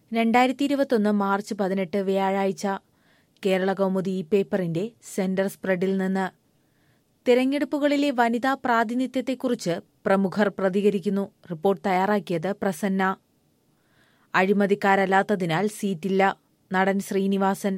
രണ്ടായിരത്തി ഇരുപത്തൊന്ന് മാർച്ച് പതിനെട്ട് വ്യാഴാഴ്ച കേരള കൗമുദി ഈ പേപ്പറിന്റെ സെന്റർ സ്പ്രെഡിൽ നിന്ന് തിരഞ്ഞെടുപ്പുകളിലെ വനിതാ പ്രാതിനിധ്യത്തെക്കുറിച്ച് പ്രമുഖർ പ്രതികരിക്കുന്നു റിപ്പോർട്ട് തയ്യാറാക്കിയത് പ്രസന്ന അഴിമതിക്കാരല്ലാത്തതിനാൽ സീറ്റില്ല നടൻ ശ്രീനിവാസൻ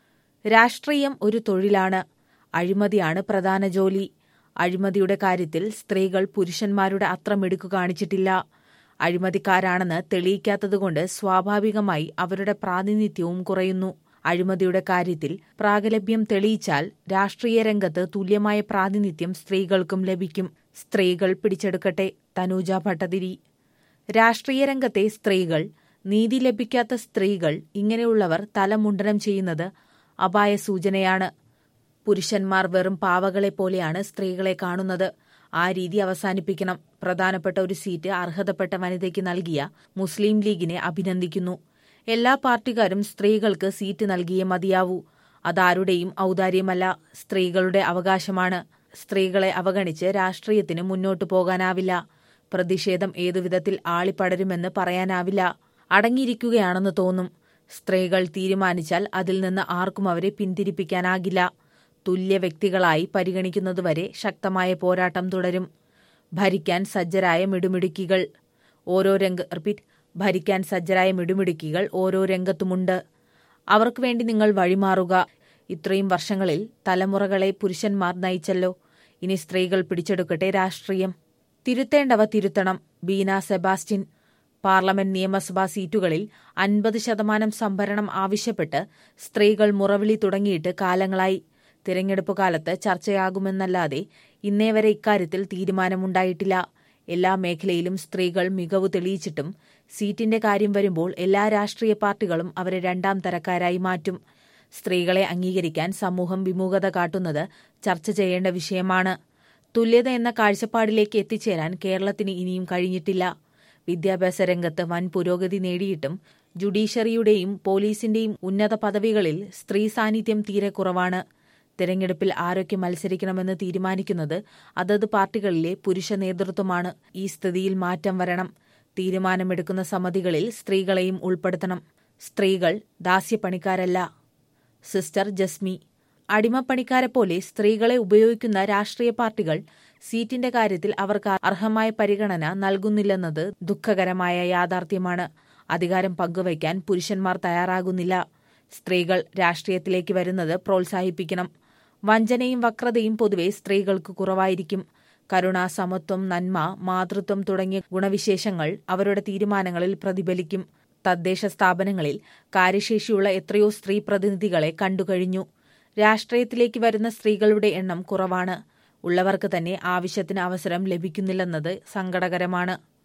രാഷ്ട്രീയം ഒരു തൊഴിലാണ് അഴിമതിയാണ് പ്രധാന ജോലി അഴിമതിയുടെ കാര്യത്തിൽ സ്ത്രീകൾ പുരുഷന്മാരുടെ അത്ര മിടുക്കു കാണിച്ചിട്ടില്ല അഴിമതിക്കാരാണെന്ന് തെളിയിക്കാത്തതുകൊണ്ട് സ്വാഭാവികമായി അവരുടെ പ്രാതിനിധ്യവും കുറയുന്നു അഴിമതിയുടെ കാര്യത്തിൽ പ്രാഗലഭ്യം തെളിയിച്ചാൽ രാഷ്ട്രീയ രംഗത്ത് തുല്യമായ പ്രാതിനിധ്യം സ്ത്രീകൾക്കും ലഭിക്കും സ്ത്രീകൾ പിടിച്ചെടുക്കട്ടെ തനൂജ ഭട്ടതിരി രാഷ്ട്രീയ രംഗത്തെ സ്ത്രീകൾ നീതി ലഭിക്കാത്ത സ്ത്രീകൾ ഇങ്ങനെയുള്ളവർ തലമുണ്ടനം ചെയ്യുന്നത് അപായ സൂചനയാണ് പുരുഷന്മാർ വെറും പാവകളെ പോലെയാണ് സ്ത്രീകളെ കാണുന്നത് ആ രീതി അവസാനിപ്പിക്കണം പ്രധാനപ്പെട്ട ഒരു സീറ്റ് അർഹതപ്പെട്ട വനിതയ്ക്ക് നൽകിയ മുസ്ലിം ലീഗിനെ അഭിനന്ദിക്കുന്നു എല്ലാ പാർട്ടിക്കാരും സ്ത്രീകൾക്ക് സീറ്റ് നൽകിയേ മതിയാവൂ അതാരുടെയും ഔദാര്യമല്ല സ്ത്രീകളുടെ അവകാശമാണ് സ്ത്രീകളെ അവഗണിച്ച് രാഷ്ട്രീയത്തിന് മുന്നോട്ടു പോകാനാവില്ല പ്രതിഷേധം ഏതുവിധത്തിൽ ആളിപ്പടരുമെന്ന് പറയാനാവില്ല അടങ്ങിയിരിക്കുകയാണെന്ന് തോന്നും സ്ത്രീകൾ തീരുമാനിച്ചാൽ അതിൽ നിന്ന് ആർക്കും അവരെ പിന്തിരിപ്പിക്കാനാകില്ല തുല്യ വ്യക്തികളായി പരിഗണിക്കുന്നതുവരെ ശക്തമായ പോരാട്ടം തുടരും ഭരിക്കാൻ സജ്ജരായ മിടുമിടുക്കികൾ ഓരോ രംഗ റിപ്പീറ്റ് ഭരിക്കാൻ സജ്ജരായ മിടുമിടുക്കികൾ ഓരോ രംഗത്തുമുണ്ട് അവർക്ക് വേണ്ടി നിങ്ങൾ വഴിമാറുക ഇത്രയും വർഷങ്ങളിൽ തലമുറകളെ പുരുഷന്മാർ നയിച്ചല്ലോ ഇനി സ്ത്രീകൾ പിടിച്ചെടുക്കട്ടെ രാഷ്ട്രീയം തിരുത്തേണ്ടവ തിരുത്തണം ബീന സെബാസ്റ്റ്യൻ പാർലമെന്റ് നിയമസഭാ സീറ്റുകളിൽ അൻപത് ശതമാനം സംഭരണം ആവശ്യപ്പെട്ട് സ്ത്രീകൾ മുറവിളി തുടങ്ങിയിട്ട് കാലങ്ങളായി തിരഞ്ഞെടുപ്പ് കാലത്ത് ചർച്ചയാകുമെന്നല്ലാതെ ഇന്നേവരെ ഇക്കാര്യത്തിൽ തീരുമാനമുണ്ടായിട്ടില്ല എല്ലാ മേഖലയിലും സ്ത്രീകൾ മികവ് തെളിയിച്ചിട്ടും സീറ്റിന്റെ കാര്യം വരുമ്പോൾ എല്ലാ രാഷ്ട്രീയ പാർട്ടികളും അവരെ രണ്ടാം തരക്കാരായി മാറ്റും സ്ത്രീകളെ അംഗീകരിക്കാൻ സമൂഹം വിമുഖത കാട്ടുന്നത് ചർച്ച ചെയ്യേണ്ട വിഷയമാണ് തുല്യത എന്ന കാഴ്ചപ്പാടിലേക്ക് എത്തിച്ചേരാൻ കേരളത്തിന് ഇനിയും കഴിഞ്ഞിട്ടില്ല വിദ്യാഭ്യാസ രംഗത്ത് വൻ പുരോഗതി നേടിയിട്ടും ജുഡീഷ്യറിയുടെയും പോലീസിന്റെയും ഉന്നത പദവികളിൽ സ്ത്രീ സാന്നിധ്യം തീരെ കുറവാണ് തെരഞ്ഞെടുപ്പിൽ ആരൊക്കെ മത്സരിക്കണമെന്ന് തീരുമാനിക്കുന്നത് അതത് പാർട്ടികളിലെ പുരുഷ നേതൃത്വമാണ് ഈ സ്ഥിതിയിൽ മാറ്റം വരണം തീരുമാനമെടുക്കുന്ന സമിതികളിൽ സ്ത്രീകളെയും ഉൾപ്പെടുത്തണം സ്ത്രീകൾ ദാസ്യപ്പണിക്കാരല്ല സിസ്റ്റർ ജസ്മി അടിമപ്പണിക്കാരെ പോലെ സ്ത്രീകളെ ഉപയോഗിക്കുന്ന രാഷ്ട്രീയ പാർട്ടികൾ സീറ്റിന്റെ കാര്യത്തിൽ അവർക്ക് അർഹമായ പരിഗണന നൽകുന്നില്ലെന്നത് ദുഃഖകരമായ യാഥാർത്ഥ്യമാണ് അധികാരം പങ്കുവയ്ക്കാൻ പുരുഷന്മാർ തയ്യാറാകുന്നില്ല സ്ത്രീകൾ രാഷ്ട്രീയത്തിലേക്ക് വരുന്നത് പ്രോത്സാഹിപ്പിക്കണം വഞ്ചനയും വക്രതയും പൊതുവെ സ്ത്രീകൾക്ക് കുറവായിരിക്കും കരുണ സമത്വം നന്മ മാതൃത്വം തുടങ്ങിയ ഗുണവിശേഷങ്ങൾ അവരുടെ തീരുമാനങ്ങളിൽ പ്രതിഫലിക്കും തദ്ദേശ സ്ഥാപനങ്ങളിൽ കാര്യശേഷിയുള്ള എത്രയോ സ്ത്രീ പ്രതിനിധികളെ കണ്ടുകഴിഞ്ഞു രാഷ്ട്രീയത്തിലേക്ക് വരുന്ന സ്ത്രീകളുടെ എണ്ണം കുറവാണ് ഉള്ളവർക്ക് തന്നെ ആവശ്യത്തിന് അവസരം ലഭിക്കുന്നില്ലെന്നത് സങ്കടകരമാണ്